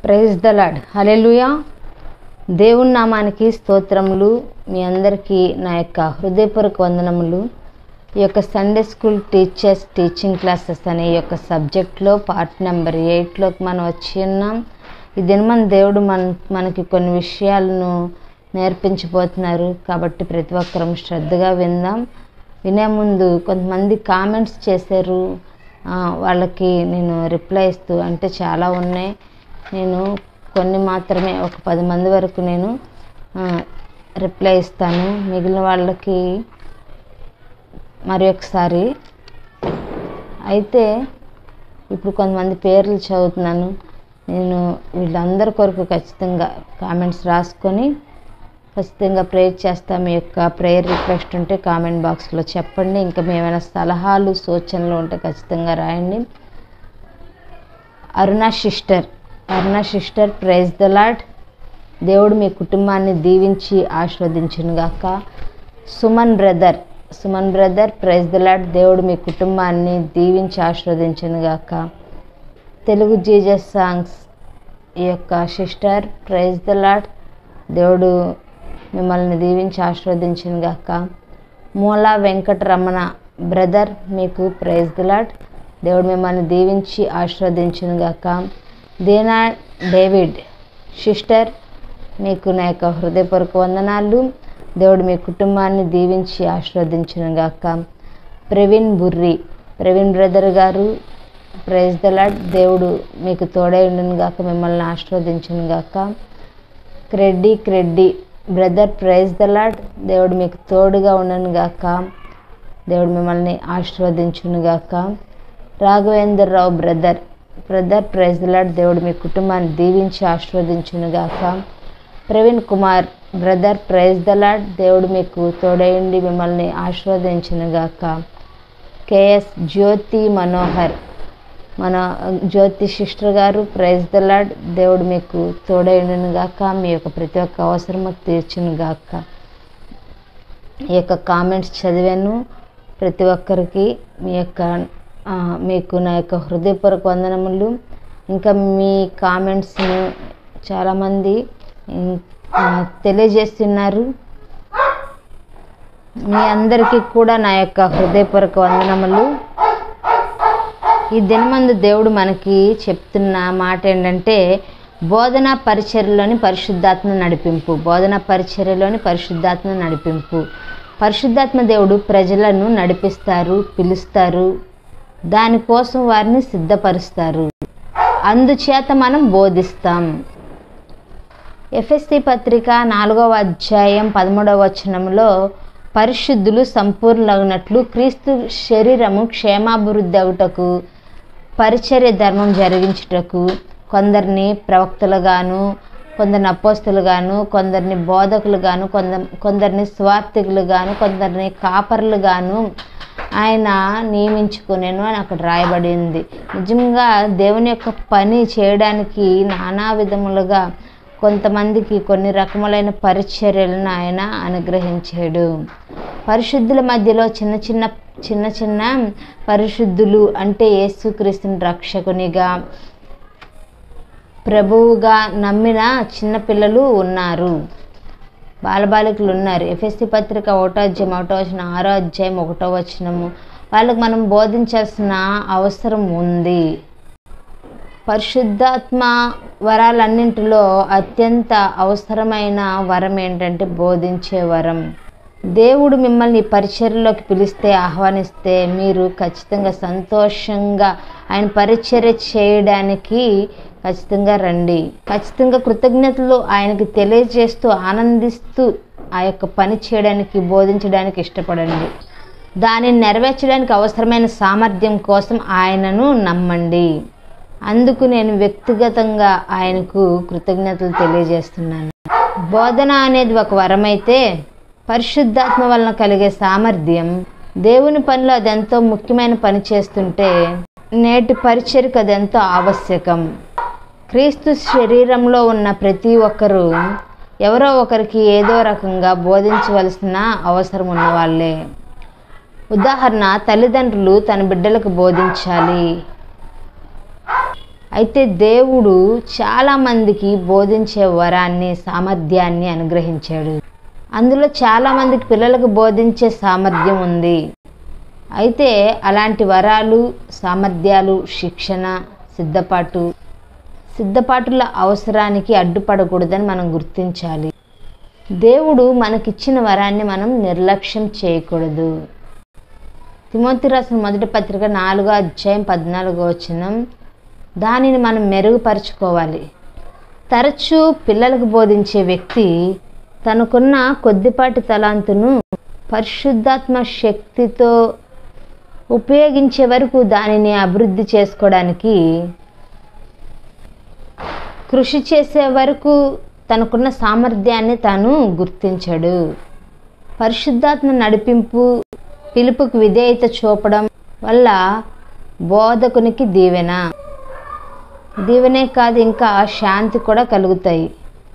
praise the lord hallelujah దేవుని నామానికి స్తోత్రములు మీ అందరికీ నా యొక్క హృదయపూర్వక వందనములు ఈ యొక్క Sunday school teachers teaching classes అనే ఈ యొక్క సబ్జెక్ట్లో పార్ట్ నెంబర్ ఎయిట్లోకి మనం వచ్చి ఉన్నాం ఈ దినమన్ దేవుడు మన మనకి కొన్ని విషయాలను నేర్పించబోతున్నారు కాబట్టి ప్రతి ఒక్కరం శ్రద్ధగా విందాం వినే ముందు కొంతమంది కామెంట్స్ చేశారు ఆ, వాళ్ళకి నేను రిప్లై ఇస్తూ అంటే చాలా ఉన్నాయి నేను కొన్ని మాత్రమే ఒక పది మంది వరకు నేను రిప్లై ఇస్తాను మిగిలిన వాళ్ళకి మరి ఒకసారి అయితే ఇప్పుడు కొంతమంది పేర్లు చదువుతున్నాను నేను వీళ్ళందరి కొరకు ఖచ్చితంగా కామెంట్స్ రాసుకొని ఖచ్చితంగా ప్రేయర్ చేస్తా మీ యొక్క ప్రేయర్ రిక్వెస్ట్ ఉంటే కామెంట్ బాక్స్లో చెప్పండి ఇంకా ఏమైనా సలహాలు సూచనలు ఉంటే ఖచ్చితంగా రాయండి Aruna sister Aruna sister praise the lord దేవుడు మీ కుటుంబాన్ని దీవించి ఆస్వాదించునుగాక Suman brother Suman brother praise the lord దేవుడు మీ కుటుంబాన్ని దీవించి ఆస్వాదించునుగాక తెలుగు జీజస్ సాంగ్స్ ఈ యొక్క సిస్టర్ ప్రైజ్ ద లాడ్ దేవుడు మిమ్మల్ని దీవించి ఆస్వాదించునుగాక మూలా వెంకటరమణ బ్రదర్ మీకు ప్రైజ్ ద లాడ్ దేవుడు మిమ్మల్ని దీవించి ఆస్వాదించునుగాక దీనా డేవిడ్ సిస్టర్ మీకు నా యొక్క హృదయపూర్వక వందనాలు దేవుడు మీ కుటుంబాన్ని దీవించి ఆస్వాదించునుగాక ప్రవీణ్ బుర్రి ప్రవీణ్ బ్రదర్ గారు ప్రైజ్ ద లాడ్ దేవుడు మీకు తోడై ఉండును గాక మిమ్మల్ని ఆస్వాదించును గాక క్రెడ్డి క్రెడ్డి బ్రదర్ ప్రైజ్ ద లాడ్ దేవుడు మీకు తోడుగా ఉండను గాక దేవుడు మిమ్మల్ని ఆశీర్వదించును గాక Raghavendra Rao brother brother praise the lord దేవుడు మీ కుటుంబాన్ని దీవించి ఆశీర్వదించును గాక Praveen Kumar brother praise the lord దేవుడు మీకు తోడైండి మిమ్మల్ని ఆశీర్వదించును గాక కేఎస్ జ్యోతి మనోహర్ మన జ్యోతి సిస్టర్ గారు ప్రైజ్ ద లాడ్ దేవుడు మీకు తోడైండును గాక మీ యొక్క ప్రతి ఒక్క అవసరము తీర్చును గాక ఈ యొక్క కామెంట్స్ చదివాను ప్రతి ఒక్కరికి మీ యొక్క ఆ, మీకు నా యొక్క హృదయపూర్వక వందనములు ఇంకా మీ కామెంట్స్ను చాలామంది ఉమ్, ఆ, తెలియజేస్తున్నారు మీ అందరికీ కూడా నా యొక్క హృదయపూర్వక వందనములు ఈ దినమందు దేవుడు మనకి చెప్తున్న మాట ఏంటంటే బోధన పరిచర్యలోని పరిశుద్ధాత్మ నడిపింపు బోధన పరిచర్యలోని పరిశుద్ధాత్మ నడిపింపు పరిశుద్ధాత్మ దేవుడు ప్రజలను నడిపిస్తారు పిలుస్తారు దానికోసం వారిని సిద్ధపరుస్తారు అందుచేత మనం బోధిస్తాం ఎఫ్ఎస్సి పత్రిక నాలుగవ అధ్యాయం పదమూడవ వచనంలో పరిశుద్ధులు సంపూర్ణులగినట్లు క్రీస్తు శరీరము క్షేమాభివృద్ధి అవుటకు పరిచర్య ధర్మం జరిగించుటకు కొందరిని ప్రవక్తలుగాను కొందరిని అపోస్తులుగాను కొందరిని బోధకులుగాను కొందరు కొందరిని స్వార్థికులుగాను కొందరిని కాపర్లుగాను ఆయన నియమించుకునేను అని అక్కడ రాయబడింది నిజంగా దేవుని యొక్క పని చేయడానికి నానా విధములుగా కొంతమందికి కొన్ని రకములైన పరిచర్యలను ఆయన అనుగ్రహించాడు పరిశుద్ధుల మధ్యలో చిన్న చిన్న చిన్న చిన్న పరిశుద్ధులు అంటే యేసుక్రీస్తుని రక్షకునిగా ప్రభువుగా నమ్మిన చిన్నపిల్లలు ఉన్నారు బాలబాలికలు ఉన్నారు ఎఫ్ఎస్సి పత్రిక ఒకటో అధ్యాయం ఒకటో వచ్చిన ఆరో అధ్యాయం ఒకటో వచనము వాళ్ళకి మనం బోధించాల్సిన అవసరం ఉంది పరిశుద్ధాత్మ వరాలన్నింటిలో అత్యంత అవసరమైన వరం ఏంటంటే బోధించే వరం దేవుడు మిమ్మల్ని ఈ పరిచర్యలోకి పిలిస్తే ఆహ్వానిస్తే మీరు ఖచ్చితంగా సంతోషంగా ఆయన పరిచర్య చేయడానికి ఖచ్చితంగా రండి ఖచ్చితంగా కృతజ్ఞతలు ఆయనకి తెలియజేస్తూ ఆనందిస్తూ ఆ యొక్క పని చేయడానికి బోధించడానికి ఇష్టపడండి దానిని నెరవేర్చడానికి అవసరమైన సామర్థ్యం కోసం ఆయనను నమ్మండి అందుకు నేను వ్యక్తిగతంగా ఆయనకు కృతజ్ఞతలు తెలియజేస్తున్నాను బోధన అనేది ఒక వరమైతే పరిశుద్ధాత్మ వలన కలిగే సామర్థ్యం దేవుని పనిలో అది ఎంతో ముఖ్యమైన పని చేస్తుంటే నేటి పరిచర్కి అది ఎంతో ఆవశ్యకం క్రీస్తు శరీరంలో ఉన్న ప్రతి ఒక్కరూ ఎవరో ఒకరికి ఏదో రకంగా బోధించవలసిన అవసరం ఉన్న వాళ్ళే ఉదాహరణ తల్లిదండ్రులు తన బిడ్డలకు బోధించాలి అయితే దేవుడు చాలామందికి బోధించే వరాన్ని సామర్థ్యాన్ని అనుగ్రహించాడు అందులో చాలామందికి పిల్లలకు బోధించే సామర్థ్యం ఉంది అయితే అలాంటి వరాలు సామర్థ్యాలు శిక్షణ సిద్ధపాటు సిద్ధపాటుల అవసరానికి అడ్డుపడకూడదని మనం గుర్తించాలి దేవుడు మనకిచ్చిన వరాన్ని మనం నిర్లక్ష్యం చేయకూడదు తిమోతి రాసిన మొదటి పత్రిక నాలుగో అధ్యాయం పద్నాలుగో వచనం దానిని మనం మెరుగుపరుచుకోవాలి తరచూ పిల్లలకు బోధించే వ్యక్తి తనకున్న కొద్దిపాటి తలాంతును పరిశుద్ధాత్మ శక్తితో ఉపయోగించే వరకు దానిని అభివృద్ధి చేసుకోవడానికి కృషి చేసే వరకు తనకున్న సామర్థ్యాన్ని తాను గుర్తించడు పరిశుద్ధాత్మ నడిపింపు పిలుపుకు విధేయత చూపడం వల్ల బోధకునికి దీవెన దీవెనే కాదు ఇంకా శాంతి కూడా కలుగుతాయి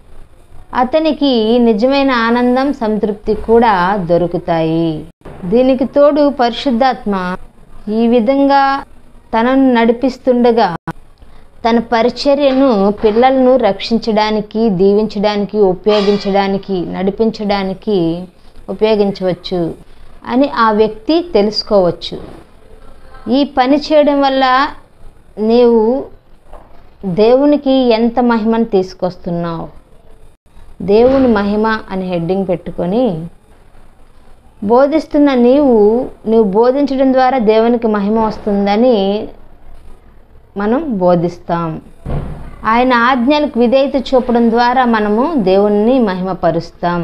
అతనికి నిజమైన ఆనందం సంతృప్తి కూడా దొరుకుతాయి దీనికి తోడు పరిశుద్ధాత్మ ఈ విధంగా తనను నడిపిస్తుండగా తన పరిచర్యను పిల్లలను రక్షించడానికి దీవించడానికి ఉపయోగించడానికి నడిపించడానికి ఉపయోగించవచ్చు అని ఆ వ్యక్తి తెలుసుకోవచ్చు ఈ పని చేయడం వల్ల నీవు దేవునికి ఎంత మహిమను తీసుకొస్తున్నావు దేవుని మహిమ అని హెడ్డింగ్ పెట్టుకొని బోధిస్తున్న నీవు నువ్వు బోధించడం ద్వారా దేవునికి మహిమ వస్తుందని మనం బోధిస్తాం ఆయన ఆజ్ఞలకు విధేయత చూపడం ద్వారా మనము దేవుణ్ణి మహిమపరుస్తాం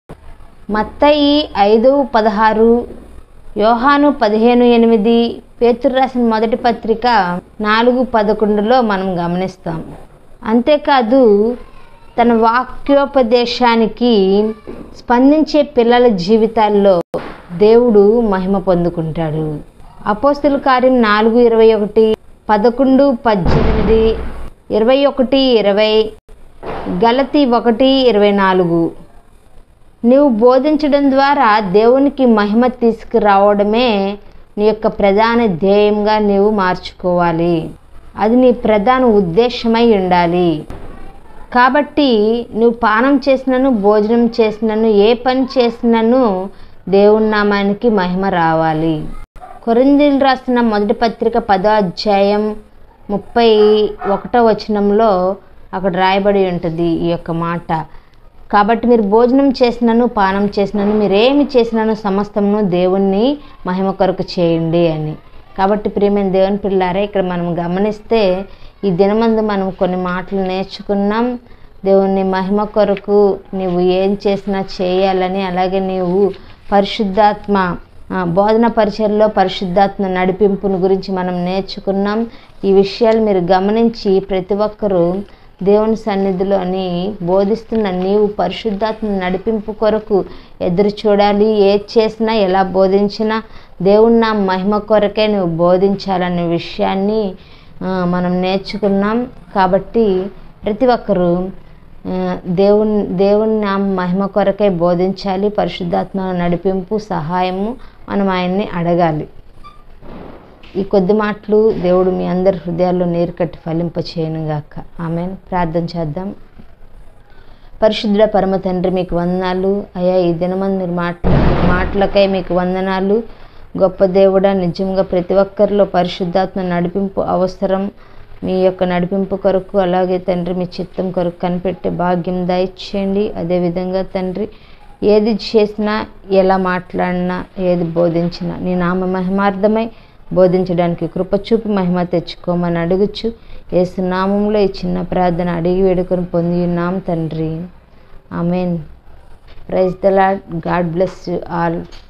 మత్తయి ఐదు పదహారు యోహాను పదిహేను ఎనిమిది పేతురు రాసిన మొదటి పత్రిక నాలుగు పదకొండులో మనం గమనిస్తాం అంతేకాదు తన వాక్యోపదేశానికి స్పందించే పిల్లల జీవితాల్లో దేవుడు మహిమ పొందుకుంటాడు అపోస్తుల కార్యం నాలుగు ఇరవై ఒకటి పదకొండు పద్దెనిమిది ఇరవై ఒకటి ఇరవై గలతి ఒకటి ఇరవై నాలుగు నీవు బోధించడం ద్వారా దేవునికి మహిమ తీసుకురావడమే నీ యొక్క ప్రధాన ధ్యేయంగా నీవు మార్చుకోవాలి అది నీ ప్రధాన ఉద్దేశమై ఉండాలి కాబట్టి నువ్వు పానం చేసినను భోజనం చేసినను ఏ పని చేసినను దేవుని నామానికి మహిమ రావాలి కొరిందీలు రాసిన మొదటి పత్రిక పదో అధ్యాయం ముప్పై ఒకటో వచనంలో అక్కడ రాయబడి ఉంటుంది ఈ యొక్క మాట కాబట్టి మీరు భోజనం చేసినను పానం చేసినను మీరేమి చేసినను సమస్తమును దేవుణ్ణి మహిమ కొరకు చేయండి అని కాబట్టి ప్రియమైన దేవుని పిల్లారా ఇక్కడ మనం గమనిస్తే ఈ దినమందు మనం కొన్ని మాటలు నేర్చుకున్నాం దేవుని మహిమ కొరకు నీవు ఏం చేసినా చేయాలని అలాగే నీవు పరిశుద్ధాత్మ ఆ, బోధన పరిచయలో పరిశుద్ధాత్మ నడిపింపును గురించి మనం నేర్చుకున్నాం ఈ విషయాలు మీరు గమనించి ప్రతి ఒక్కరూ దేవుని సన్నిధిలోని బోధిస్తున్న నీవు పరిశుద్ధాత్మ నడిపింపు కొరకు ఎదురు చూడాలి ఏది చేసినా ఎలా బోధించినా దేవుని నా మహిమ కొరకే నువ్వు బోధించాలనే విషయాన్ని ఆ, మనం నేర్చుకున్నాం కాబట్టి ప్రతి ఒక్కరూ ఆ, దేవుని దేవుని నా మహిమ కొరకై బోధించాలి పరిశుద్ధాత్మ నడిపింపు సహాయము మనం ఆయన్ని అడగాలి ఈ కొద్ది మాటలు దేవుడు మీ అందరి హృదయాల్లో నీరు కట్టి ఫలింప చేయనుగాక ఆమె ప్రార్థన చేద్దాం పరిశుద్ధుడ పరమ తండ్రి మీకు వందనాలు అయ్యా ఈ దినమంది మీరు మాట్లా మాటలకై మీకు వందనాలు గొప్ప దేవుడా నిజంగా ప్రతి ఒక్కరిలో పరిశుద్ధాత్మ నడిపింపు అవసరం మీ యొక్క నడిపింపు కొరకు అలాగే తండ్రి మీ చిత్తం కొరకు కనిపెట్టే భాగ్యం దయచేయండి అదేవిధంగా తండ్రి ఏది చేసినా ఎలా మాట్లాడినా ఏది బోధించినా నీ నామ మహిమార్థమై బోధించడానికి కృప చూపి మహిమ తెచ్చుకోమని అడుగుచు యేసు నామంలో ఈ చిన్న ప్రార్థన అడిగి వేడుకొని పొంది ఉన్నాం తండ్రి amen praise the lord God bless you all